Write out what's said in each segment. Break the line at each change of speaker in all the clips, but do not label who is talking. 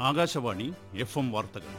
Akashvani F M വാർത്തകൾ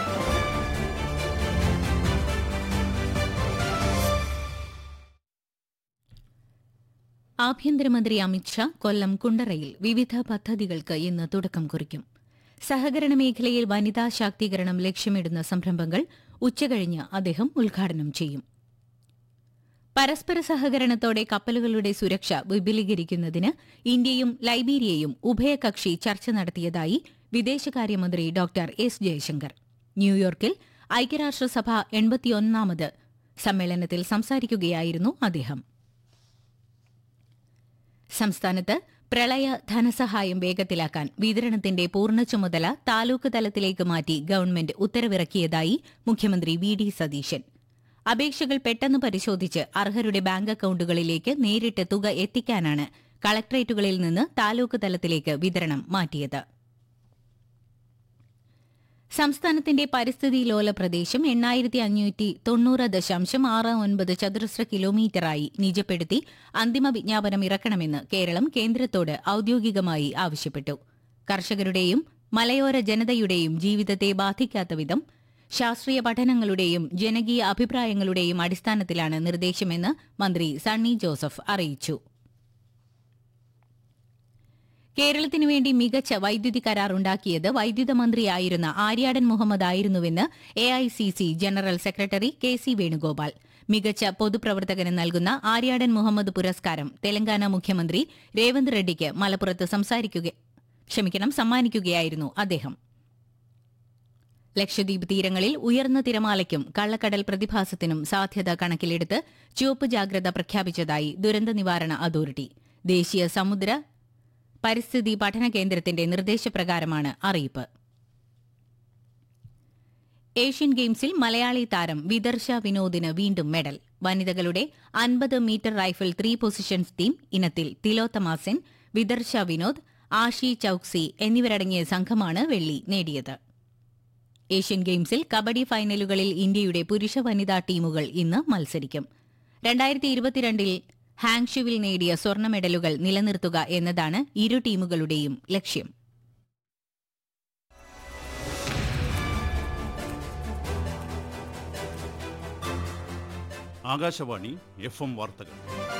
ആഭ്യന്തരമന്ത്രി അമിത്ഷാ കൊല്ലം കുണ്ടറയിൽ വിവിധ പദ്ധതികൾക്ക് ഇന്ന് തുടക്കം കുറിക്കും സഹകരണ മേഖലയിൽ വനിതാ ശാക്തീകരണം ലക്ഷ്യമിടുന്ന സംരംഭങ്ങൾ ഉച്ചകഴിഞ്ഞ് അദ്ദേഹം ഉദ്ഘാടനം ചെയ്യും പരസ്പര സഹകരണത്തോടെ കപ്പലുകളുടെ സുരക്ഷ വിപുലീകരിക്കുന്നതിന് ഇന്ത്യയും ലൈബീരിയയും ഉഭയകക്ഷി ചർച്ച നടത്തിയതായി വിദേശകാര്യമന്ത്രി ഡോക്ടർ എസ് ജയശങ്കർ ന്യൂയോർക്കിൽ ഐക്യരാഷ്ട്രസഭ എൺപത്തിയൊന്നാമത് സമ്മേളനത്തിൽ സംസാരിക്കുകയായിരുന്നു അദ്ദേഹം സംസ്ഥാനത്ത് പ്രളയ ധനസഹായം വേഗത്തിലാക്കാൻ വിതരണത്തിന്റെ പൂർണ്ണ ചുമതല താലൂക്ക് തലത്തിലേക്ക് മാറ്റി ഗവൺമെന്റ് ഉത്തരവിറക്കിയതായി മുഖ്യമന്ത്രി വി ഡി സതീശൻ അപേക്ഷകൾ പെട്ടെന്ന് പരിശോധിച്ച് അർഹരുടെ ബാങ്ക് അക്കൌണ്ടുകളിലേക്ക് നേരിട്ട് തുക എത്തിക്കാനാണ് കളക്ടറേറ്റുകളിൽ നിന്ന് താലൂക്ക് തലത്തിലേക്ക് വിതരണം മാറ്റിയത് സംസ്ഥാനത്തിന്റെ പരിസ്ഥിതി ലോല പ്രദേശം എണ്ണായിരത്തി അഞ്ഞൂറ്റി തൊണ്ണൂറ് ദശാംശം ആറ് ഒൻപത് ചതുരശ്ര കിലോമീറ്ററായി നിജപ്പെടുത്തി അന്തിമ വിജ്ഞാപനം ഇറക്കണമെന്ന് കേരളം കേന്ദ്രത്തോട് ഔദ്യോഗികമായി ആവശ്യപ്പെട്ടു കർഷകരുടെയും മലയോര ജനതയുടെയും ജീവിതത്തെ ബാധിക്കാത്ത വിധം ശാസ്ത്രീയ പഠനങ്ങളുടെയും ജനകീയ അഭിപ്രായങ്ങളുടെയും അടിസ്ഥാനത്തിലാണ് നിർദ്ദേശമെന്ന് മന്ത്രി സണ്ണി ജോസഫ് അറിയിച്ചു കേരളത്തിനു വേണ്ടി മികച്ച വൈദ്യുതി കരാർ ഉണ്ടാക്കിയത് വൈദ്യുത മന്ത്രിയായിരുന്ന ആര്യാടൻ മുഹമ്മദ് ആയിരുന്നുവെന്ന് A I C C general secretary K C Venugopal മികച്ച പൊതുപ്രവർത്തകന് നൽകുന്ന ആര്യാടൻ മുഹമ്മദ് പുരസ്കാരം തെലങ്കാന മുഖ്യമന്ത്രി രേവന്ത് റെഡ്ഡിക്ക് മലപ്പുറത്ത് സംസാരിക്കുക ക്ഷമിക്കണം സമ്മാനിക്കുകയായിരുന്നു അദ്ദേഹം ലക്ഷദ്വീപ് തീരങ്ങളിൽ ഉയർന്ന തിരമാലയ്ക്കും കള്ളക്കടൽ പ്രതിഭാസത്തിനും സാധ്യത കണക്കിലെടുത്ത് ചുവപ്പ് ജാഗ്രത പ്രഖ്യാപിച്ചതായി ദുരന്ത നിവാരണ അതോറിറ്റി ദേശീയ സമുദ്ര പരിസ്ഥിതി പഠന കേന്ദ്രത്തിന്റെ നിർദ്ദേശപ്രകാരമാണ് അറിയിപ്പ് ഏഷ്യൻ ഗെയിംസിൽ മലയാളി താരം വിദർശ വിനോദിന് വീണ്ടും മെഡൽ വനിതകളുടെ അൻപത് metre rifle three positions team ഇനത്തിൽ തിലോത്തമ സെൻ വിദർശ വിനോദ് ആഷി ചൌക്സി എന്നിവരടങ്ങിയ സംഘമാണ് വെള്ളി നേടിയത് ഏഷ്യൻ ഗെയിംസിൽ കബഡി ഫൈനലുകളിൽ ഇന്ത്യയുടെ പുരുഷ വനിതാ ടീമുകൾ ഇന്ന് മത്സരിക്കും രണ്ടായിരത്തി ഇരുപത്തിരണ്ടിൽ ഹാങ്ഷുവിൽ നേടിയ സ്വർണ്ണ മെഡലുകൾ നിലനിർത്തുക എന്നതാണ് ഇരു ടീമുകളുടെയും ലക്ഷ്യം
ആകാശവാണി എഫ് എം വാർത്തകൾ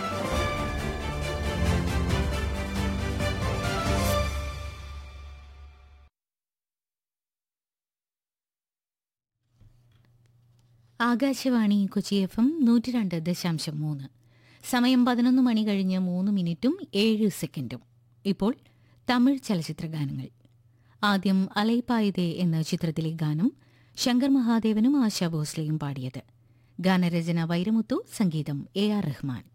ആകാശവാണി കൊച്ചി എഫ് എം നൂറ്റി രണ്ട് ദശാംശം മൂന്ന് സമയം പതിനൊന്ന് മണി കഴിഞ്ഞ് മൂന്ന് മിനിറ്റും ഏഴ് സെക്കൻഡും ഇപ്പോൾ തമിഴ് ചലച്ചിത്ര ഗാനങ്ങൾ ആദ്യം അലൈപ്പായതേ എന്ന ചിത്രത്തിലെ ഗാനം ശങ്കർ മഹാദേവനും ആശാ ഭോസ്ലെയും പാടിയത് ഗാനരചന വൈരമുത്തു സംഗീതം എ ആർ റഹ്മാൻ